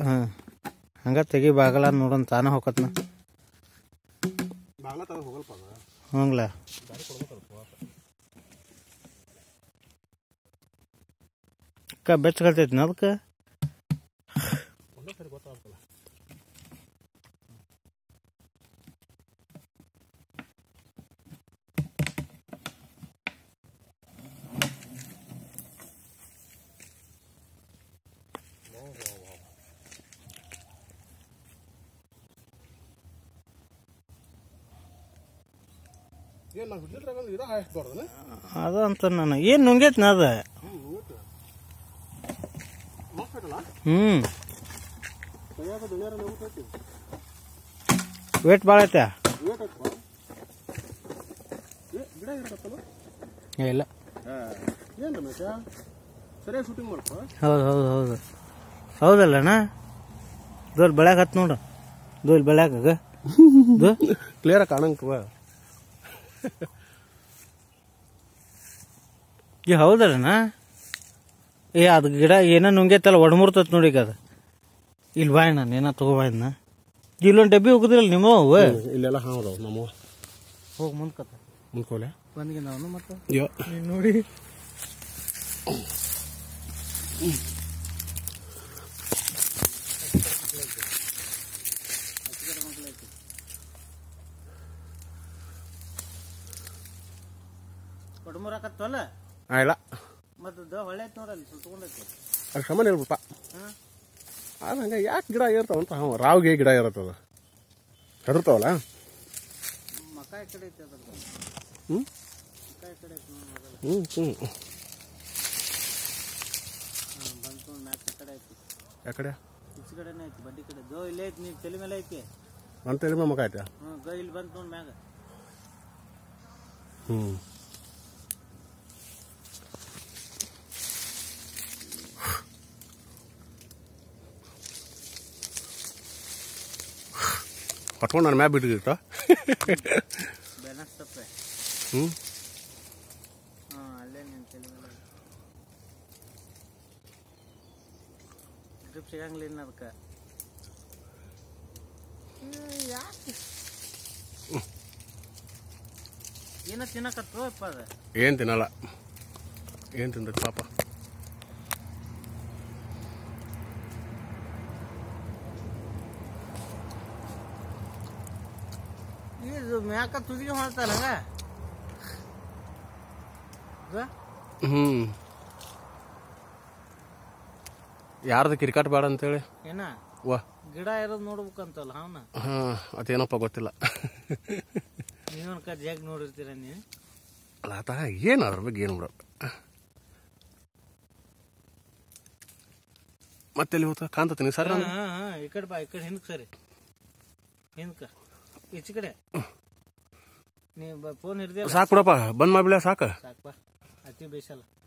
ಹಾಂ ಹಂಗ ತೆಗಿ ಬಾಗಲ ನೋಡೋಣ ತಾನ ಹೋಗತ್ನ ಬಾಗ್ಲ ತಗ ಹೋಗಲ್ಪ ಅದ ಹಂಗ್ಲ ಅಕ್ಕ ಬೆಚ್ಚಗಲ್ತೈತಿ ಅದಕ್ಕೆ ಒಂದೇ ಸರಿ ಗೊತ್ತಾಗಲ್ಲ ಏನು ನಾವು ಹಿಡಿದ್ರಾಗ ಇದು ಹಾಯಿಸ್ಬಾರ್ದನ ಅದ ಅಂತ ನಾನು ಏನು ನುಂಗೈತಿ ನಾ ಅದ ಹ್ಞೂ ಊಟ ಮಕ್ಕಳಲ್ಲ ಹ್ಞೂ ಕೈಯಾಗ ದುನಿಯಾರ ಊಟೈತಿ ವೇಟ್ ಭಾಳ ಐತೆ ವೇಟ್ ಐತಪ್ಪ ಏ ಗಿಡ ಇರತ್ತಲ್ಲ ಏ, ಇಲ್ಲ ಏನು ರಮೇಶ ಸರಿಯಾಗಿ ಶೂಟಿಂಗ್ ಮಾಡಪ್ಪ ಹೌದು ಹೌದು ಹೌದು ಹೌದಲ್ಲಣ್ಣ ದೋಲ್ ಬೆಳ್ಯಾಕ ಹತ್ ನೋಡು ದೋಲ್ ಬೆಳ್ಯಾಕ ದೋ ಕ್ಲಿಯರ್ ಕಾಣಂತವ ಈ ಹೌದಲ್ಲಣ್ಣ ಏ ಅದು ಗಿಡ ಏನೋ ನುಂಗೈತಲ್ಲ ಒಡಮುರ್ತತ್ ನೋಡಿ ಈಗ ಅದು ಇಲ್ಲಿ ಬಾಯ್ ನಾನು ಏನೋ ತಗೋಬಾಯ್ದನ ಇಲ್ಲೊಂದು ಡಬ್ಬಿ ಹೋಗುದಿಲ್ಲ ನಿಮ್ಮ ಅವು ಇಲ್ಲೆಲ್ಲ ಹಾವದವು ನಮ್ಮ ಹೋಗಿ ಮುಂದ್ಕತ್ತ ಮುಂದ್ಕೋಲೆ ಬಂದಿಗೆ ನಾವು ಮತ್ತೆ ಯೋ ನೀನ್ ನೋಡಿ ಕೊಡಮುರಾಕತ್ತಲ್ಲ ಆ, ಇಲ್ಲ ಮತ್ತೆ ಹೊಳೆ ಐತ್ ನೋಡಲ್ಲಿ ಸುತ್ಕೊಂಡೈತಿ ಅದು ಸಮಾನ ಇರ್ಬಿಟ್ಟ ಹಾಂ ಅದು ಹಂಗೆ ಯಾಕೆ ಗಿಡ ಇರ್ತಾವಂತ ಹಾವ ರಾವ್ಗೆ ಗಿಡ ಇರತ್ತದ ಹೆದರ್ತಾವಲ್ಲ ಮಕ ಈ ಕಡೆ ಐತಿ ಅದ್ರದ್ದು ಹ್ಞೂ ಮಕ ಈ ಕಡೆ ಐತಿ ನೋಡಿ ಮೊದಲು ಹ್ಞೂ ಹ್ಞೂ ಹಾಂ ಬಂತು ಮ್ಯಾಕ್ ಈ ಕಡೆ ಐತಿ ಯಾಕಡೆ ಈಚೆ ಕಡೆನೇ ಐತಿ ಬಡ್ಡಿ ಕಡೆ ಜೋ ಇಲ್ಲೇ ಐತಿ ನೀನು ತಲೆ ಮೇಲೆ ಐತಿ ನನ್ನ ತಲೆ ಮೇಲೆ ಮಗ ಆಯ್ತಾ ಹ್ಞೂ ಗೋ ಇಲ್ಲಿ ಬಂತು ನೋಡಿ ಮ್ಯಾಗ ಹ್ಞೂ ಹೊಟ್ಕೊಂಡು ನನ್ನ ಮ್ಯಾಗ ಬಿಟ್ಟಿರ್ತ ಬೆನಸ್ ತಪ್ಪೆ ಹ್ಞೂ ಹಾಂ ಅಲ್ಲೇ ನಿನ್ನ ತಲೆ ಮೇಲೆ ಡ್ರಿಪ್ ಸಿಗಂಗಿಲ್ಲ ಇನ್ನು ಅದಕ್ಕೆ ಏನ ತಿನ್ನಕತ್ತು ಅಪ್ಪ ಅದ ಏನು ತಿನ್ನಲ್ಲ ಏನು ತಿಂದೈತಿ ಪಾಪ ಇದು ಮ್ಯಾಕ ತುದಿಗೆ ಹೊಳ್ತಲ್ಲ ಹಂಗ ಇದು? ಹ್ಞೂ ಯಾರ್ದು ಕ್ರಿಕೆಟ್ ಬೇಡ ಅಂತೇಳಿ ಏನ ವಾ ಗಿಡ ಇರೋದು ನೋಡ್ಬೇಕಂತಲ್ಲ ಅವನ ಹಾಂ ಅದೇನಪ್ಪ ಗೊತ್ತಿಲ್ಲ ನೀವನ್ಕ ಜಾಗ ನೋಡಿರ್ತೀರ ನೀವು ಅಲ್ಲ ಆತ ಏನು ಅದ್ರ ಬಗ್ಗೆ ಏನು ಬಿಡೋದು ಮತ್ತೆ ಎಲ್ಲಿ ಹೋಗ್ತಾ ಕಾಣ್ತತೀನಿ ಸರ್ ಹಾ ಹಾ ಹಾ ಈ ಕಡೆ ಬಾ ಈ ಕಡೆ ಹಿಂದಕ್ಕೆ ಸರಿ ಹಿಂದಕ್ಕ ಈಚೆ ಕಡೆ ನೀ ಫೋನ್ ಹಿಡ್ದಿಲ್ಲ ಸಾಕು ಬಿಡಪ್ಪ ಬಂದ್ ಮಾಡ್ಬಿಡ ಸಾಕು ಸಾಕು ಬಾ ಅತಿ ಬೇಸಲ್ಲ